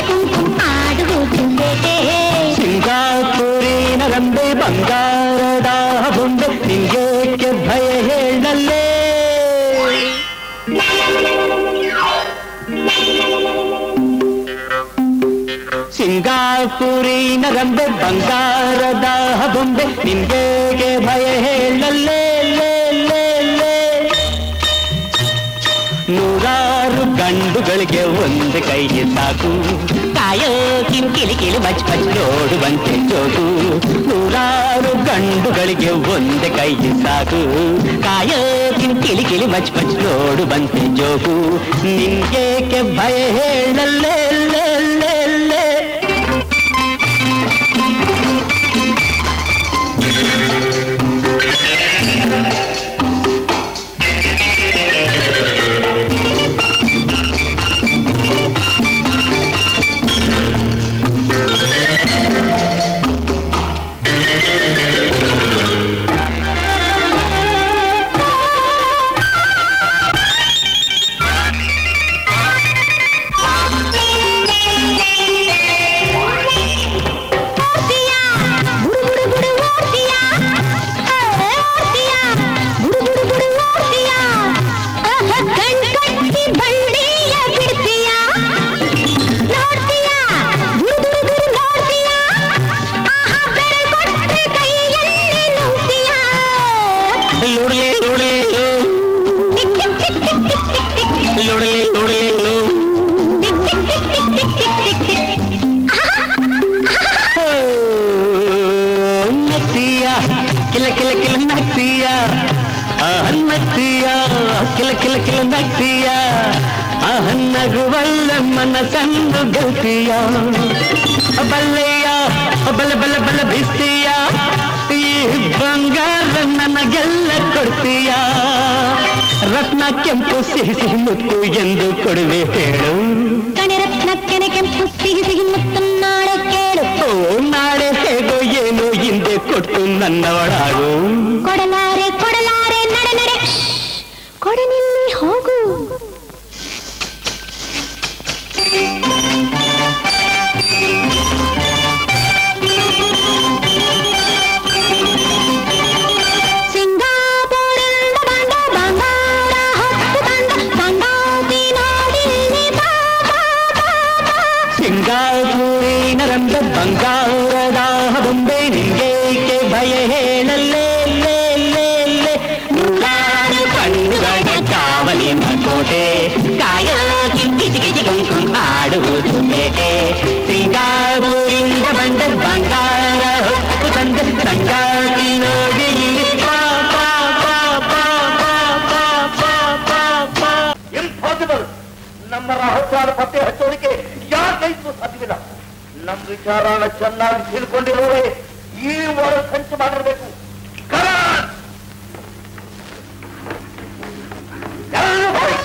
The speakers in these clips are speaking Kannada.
ಕುಂಕುಮ ಆಡುವುದು ಬೇಟೆ ಸಿಂಗಾಪುರಿನ ರಂಬೆ ಬಂಗಾರದ ಬೊಂಬೆ ನಿಂಗೇಕೆ ಭಯ ಹೇಳಲ್ಲೇ ಸಿಂಗಾಪುರಿನ ರಂಬೆ ಬಂಗಾರದ ಬೊಂಬೆ ನಿಂಗೇಗೆ ಭಯ ಹೇಳಲ್ಲೇ ಲೇ ಲೇ ಲೇ ನೂರಾರು ಗಂಡುಗಳಿಗೆ ಒಂದು ಕೈಗೆ ಸಾಕು ಕಾಯೋ ಕಿಲ್ ಕಿಲಿ ಕಿಲಿ ಮಚ್ ಮಚ್ ನೋಡುವಂತೆ ಜೋಗು ನೂರಾರು ಗಂಡುಗಳಿಗೆ ಒಂದು ಕೈಗೆ ಸಾಕು ಕಾಯೋ ಕಿಲ್ ಕಿಲಿ ಕಿಲಿ ಮಚ್ ಮಚ್ ನೋಡುವಂತೆ ಜೋಗು ನಿನ್ಗೇಕೆ ಭಯ ಹೇಳಲ್ಲೇ ಲೇ ಲೇ ಲೇ ಓಡ್ತೀಯಾ ಬುಡು ಬುಡು ಬುಡು ಓಡ್ತೀಯಾ ಏ, ಓಡ್ತೀಯಾ ಬುಡು ಬುಡು ಬುಡು ಓಡ್ತೀಯಾ ಆಹ, ಕಣ್ ಕಟ್ಟಿ ಬಂಡಿಯ ಬಿಡ್ತೀಯಾ ನೋಡ್ತೀಯಾ ಬುಡು ಬುಡು ಬುಡು ನೋಡ್ತೀಯಾ ಆಹ ಬೆರಳು ಕೊಟ್ರೆ ಕೈಯಲ್ಲಿ ನುಗ್ತೀಯಾ ಲುಡ್ಲಿ ಲುಡ್ಲಿ ಲು, ಟಿಕ್ ಟಿಕ್ ಟಿಕ್ ಟಿಕ್ ಟಿಕ್ ಟಿಕ್ ಟಿಕ್ ಟಿಕ್ ಲುಡ್ಲಿ ಲುಡ್ಲಿ ಲು. ಟಿಕ್ ಟಿಕ್ ಟಿಕ್ ಟಿಕ್ ಟಿಕ್ ಟಿಕ್ ಟಿಕ್ ಟಿಕ್ ನತ್ತಿಯ ಕಿಲ ಕಿಲ ಕಿಲ ನತ್ತಿಯ ನತ್ತಿಯ ಕಿಲ ಕಿಲ ಕಿಲ ನತ್ತಿಯ ನಗುವಲ್ಲ ಮನಸ್ಸನ್ನು ಗೆಲ್ತೀಯ ಬಲ್ಲೆಯ ಬಲ ಬಲ ಬಲ ಬಿಸ್ತೀಯ ಈ ಬಂಗಾರ ನನಗೆಲ್ಲ ಕೊಡ್ತೀಯ ರತ್ನ ಕೆಂಪು ಸಿಹಿ ಸಿಹಿ ಮುತ್ತು ಎಂದು ಕೊಡುವೆ ಹೇಳು ಕಣಿರತ್ನ ಕೆನೆ ಕೆಂಪು ಸಿಹಿ ಸಿಹಿ ಮುತ್ತು ನಾಳೆ ಕೇಳು ಓ ನಾಳೆ ಹೇಗೋ ಏನೋ ಹಿಂದೆ ಕೊಟ್ಟು ನನ್ನವಳಾಗು ಕೊಡಲಾರೆ ಕೊಡಲಾರೆ ನಡೆ ನಡೆ ಶ್ಶ್. ಕೊಡನಿಲ್ಲಿ ಹೋಗು ಸಿಂಗಾಪುರಿಂದ ಬಂದ ಬಂಗಾರ ಹೊತ್ತು ತಂದ ಸಂಗಾತಿ ನೋಡಿ ಬಾ ಬಾ ಬಾ ಬಾ ಸಿಂಗಾಪುರಿನ ರಂಬೆ ಬಂಗಾರದ ಬೊಂಬೆ ನಿಂಗೇಕೆ ಭಯ ಹೇಳಲ್ಲೇ ಲೇ ಲೇ ಲೇ ನೂರಾರು ಕಣ್ಣುಗಳ ಕಾವಲಿನ ಕೋಟೆ ಕಾಯ ಕಿಂಕಿಟಿಗೆ ಕುಂಕುಮ ಆಡುವುದು ಬೇಟೆ ಸಿಂಗಾಪುರಿಂದ ಬಂದ ಬಂಗಾರ ಹೊತ್ತು ತಂದ ಸಂಗಾತಿ ನೋಡಿ ಇಲ್ಲಿ ಪಾ ಪಾ ಪಾ ಪಾ ಪಾ ಪಾ ಪಾ ಪಾ ಪಾ ಇಂಪಾಸಿಬಲ್ ನಮ್ಮ ರಹಸ್ಯಾದ ಪತ್ತೆ ಹಚ್ಚೋದಕ್ಕೆ ಯಾರ ಕೈಗೂ ಸಾಧ್ಯವಿಲ್ಲ ನಮ್ಮ ವಿಚಾರನ ಚೆನ್ನಾಗಿ ತಿಳ್ಕೊಂಡಿರೋರೆ ಈ ವಾರ ಸಂಚು ಮಾಡಿರ್ಬೇಕು ಕರಾನ್! ಎಲ್ಲರೂ ಹೋಗಿ.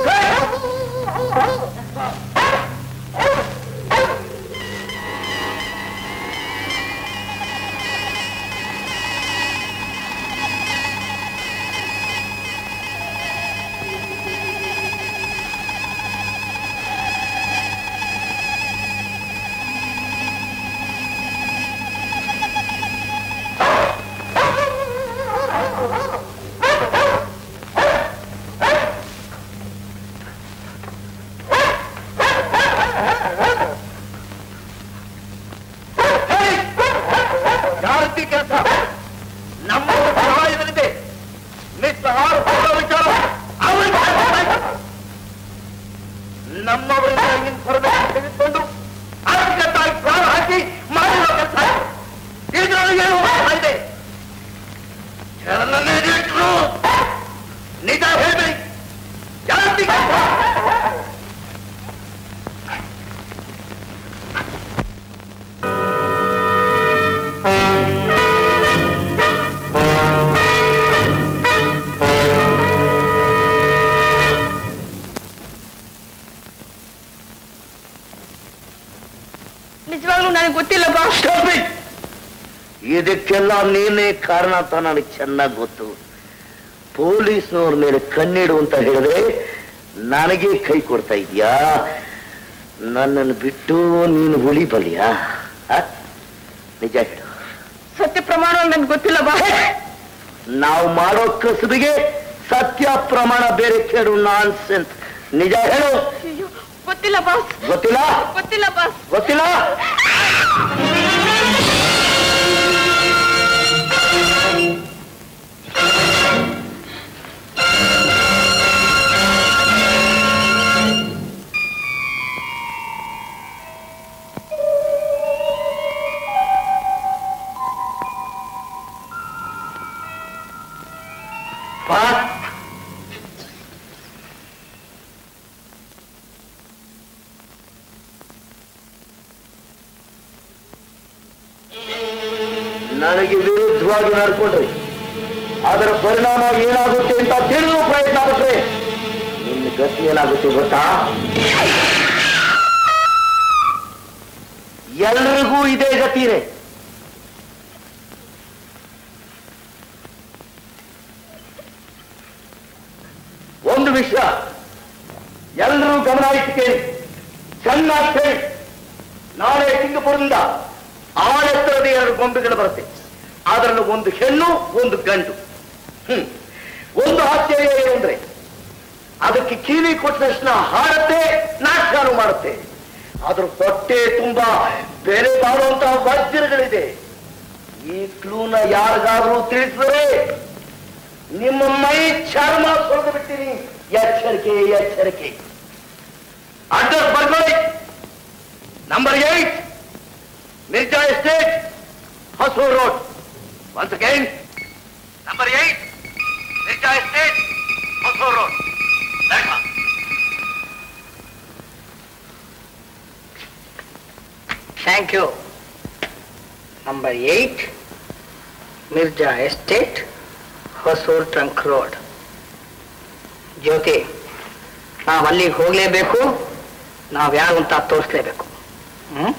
ಯಾರತ್ತಿ ಕೆಲಸ ನಮ್ಮ ಸಹಾಯದಲ್ಲಿದೆ ಮಿಸ್ಟರ್ ಆರ್ ಹೋಗೋ ವಿಚಾರ ಅವರಿಗೆ ಗೊತ್ತಾಯ್ತು. ನಮ್ಮವರಿಂದ ಇನ್ಫಾರ್ಮೇಶನ್ ತೆಗೆದುಕೊಂಡು ಅಚ್ಚುಕಟ್ಟಾಗಿ ಪ್ರಾಣ ಹಾಕಿ ಮಾಡಿರೋ ಕೆಲಸ ಇದರಲ್ಲಿ ಏನು ಮಾಡ್ತಾ ಇದೆ ಜನರನ್ನೇ ಇಟ್ರು ನಿಜ ಹೇಳ್ಬೇಡಿ ಜಾಸ್ತಿ ಕೆಲಸ ನಿಜವಾಗ್ಲೂ ನನಗೆ ಗೊತ್ತಿಲ್ಲ ಬಾಸ್ Stop it! ಇದಕ್ಕೆಲ್ಲ ನೀನೇ ಕಾರಣ ಅಂತ ನನಗೆ ಚೆನ್ನಾಗಿ ಗೊತ್ತು ಪೊಲೀಸ್ನವ್ರ ಮೇಲೆ ಕಣ್ಣಿಡು ಅಂತ ಹೇಳಿದ್ರೆ ನನಗೆ ಕೈ ಕೊಡ್ತಾ ಇದೀಯಾ ನನ್ನನ್ನು ಬಿಟ್ಟು ನೀನು ಹುಲಿ ಬಲಿಯಾ ಆ? ನಿಜ ಹೇಳು ಸತ್ಯ ಪ್ರಮಾಣ ನನ್ಗೆ ಗೊತ್ತಿಲ್ಲ ಬಾ ನಾವು ಮಾಡೋ ಕಸುಬಿಗೆ ಸತ್ಯ ಪ್ರಮಾಣ ಬೇರೆ ಕೇಳು ನಾನ್ ಸೆನ್ಸ್ ನಿಜ ಹೇಳು ಅಯ್ಯೋ ಗೊತ್ತಿಲ್ಲ ಬಾಸ್ ಗೊತ್ತಿಲ್ಲ ಗೊತ್ತಿಲ್ಲ ಬಾಸ್ ಗೊತ್ತಿಲ್ಲ ಪಾಸ್ ನನಗೆ ವಿರುದ್ಧವಾಗಿ ನಡ್ಕೊಂಡ್ರಿ ಅದರ ಪರಿಣಾಮ ಏನಾಗುತ್ತೆ ಅಂತ ತಿಳಿದು ಪ್ರಯತ್ನ ಪಟ್ರೆ ನಿನ್ನ ಗತಿ ಏನಾಗುತ್ತೆ ಗೊತ್ತಾ ಎಲ್ರಿಗೂ ಇದೇ ಗತಿ ಇದೆ ಒಂದು ವಿಷಯ ಎಲ್ಲರೂ ಗಮನ ಇಟ್ಟು ಕೇಳಿ ಚೆನ್ನಾಗಿ ಕೇಳಿ ನಾಳೆ ಸಿಂಗಪುರದಿಂದ ಆಳೆತ್ತರದ ಎರಡು ಗೊಂಬೆಗಳು ಬರುತ್ತೆ ಅದರಲ್ಲಿ ಒಂದು ಹೆಣ್ಣು ಒಂದು ಗಂಡು ಹ್ಮ್ ಒಂದು ಆಶ್ಚರ್ಯ ಏನು ಅಂದ್ರೆ ಅದಕ್ಕೆ ಕಿವಿ ಕೊಟ್ಟ ತಕ್ಷಣ ಹಾಡುತ್ತೆ ನಾಟ್ಯಾನು ಮಾಡುತ್ತೆ ಅದ್ರ ಹೊಟ್ಟೆ ತುಂಬಾ ಬೆಲೆ ಬಾಳುವಂತಹ ವಜ್ರಗಳಿದೆ ಈ ಕ್ಲೂನ ಯಾರಿಗಾದ್ರೂ ತಿಳಿಸಿದ್ರೆ ನಿಮ್ಮ ಮೈ ಚರ್ಮ ಸುರಿದು ಬಿಡ್ತೀನಿ ಎಚ್ಚರಿಕೆ ಎಚ್ಚರಿಕೆ ಅಡ್ರೆಸ್ ಬರ್ಕೊಳ್ಳಿ number eight Mirza estate Hosur road once again number eight Mirza estate Hosur road thank you number eight Mirza estate Hosur trunk road Jyothi ನಾವು ಅಲ್ಲಿಗೆ ಹೋಗಲೇಬೇಕು ನಾವು ಯಾರು ಅಂತ ತೋರಿಸ್ಲೇಬೇಕು ಹ್ಮ್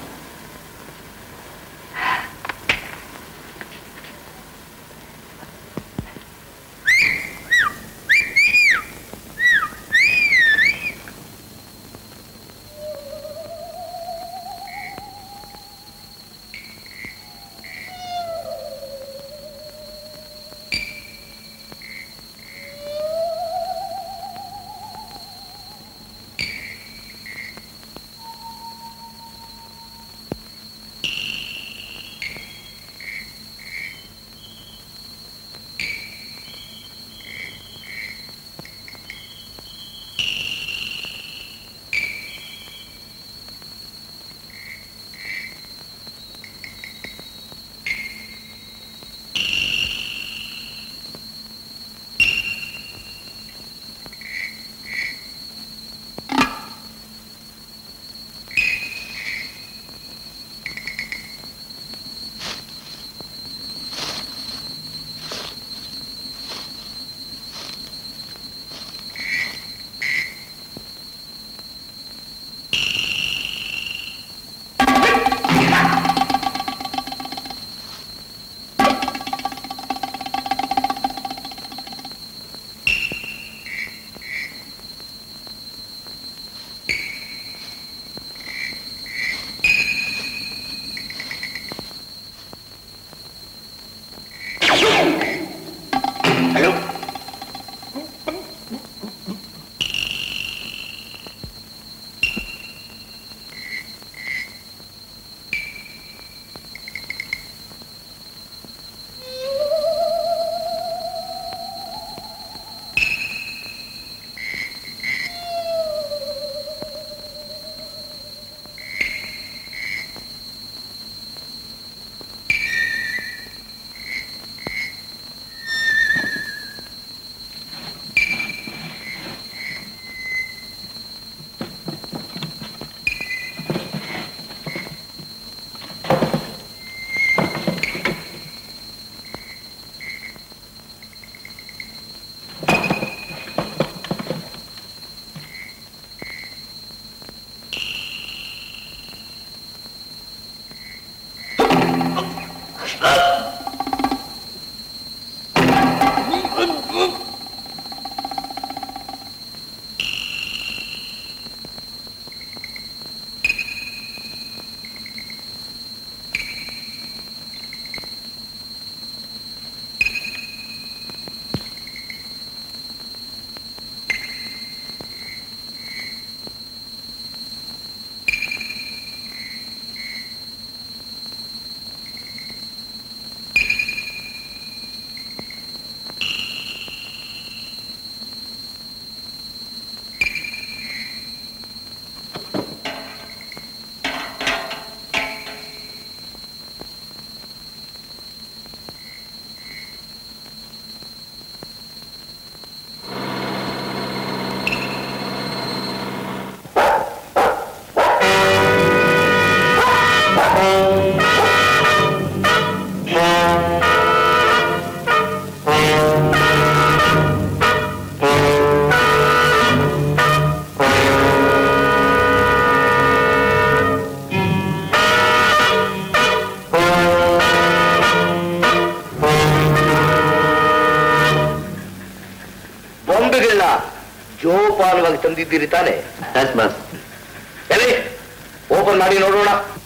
ತಂದಿದ್ದೀರಿ ತಾನೆ ಎಸ್ ಬಾಸ್ ಎಲ್ಲಿ ಓಪನ್ ಮಾಡಿ ನೋಡೋಣ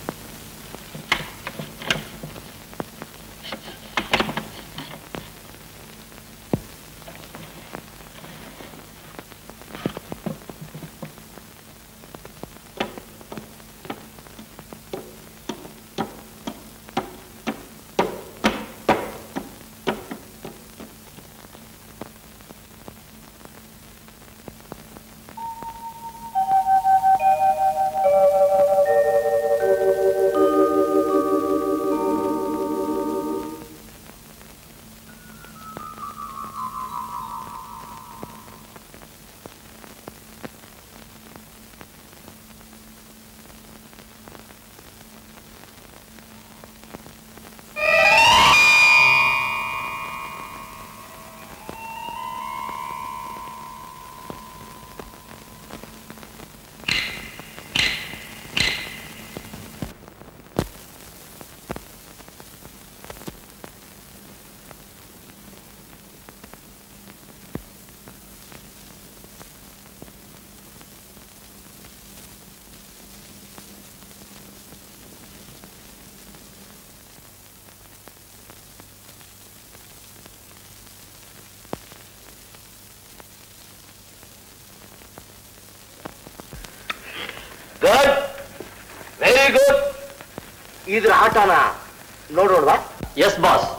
ಗುಡ್ ವೆರಿ ಗುಡ್ ಇದ್ರ ಆಟನ ನೋಡೋಣವಾ ಎಸ್ ಬಾಸ್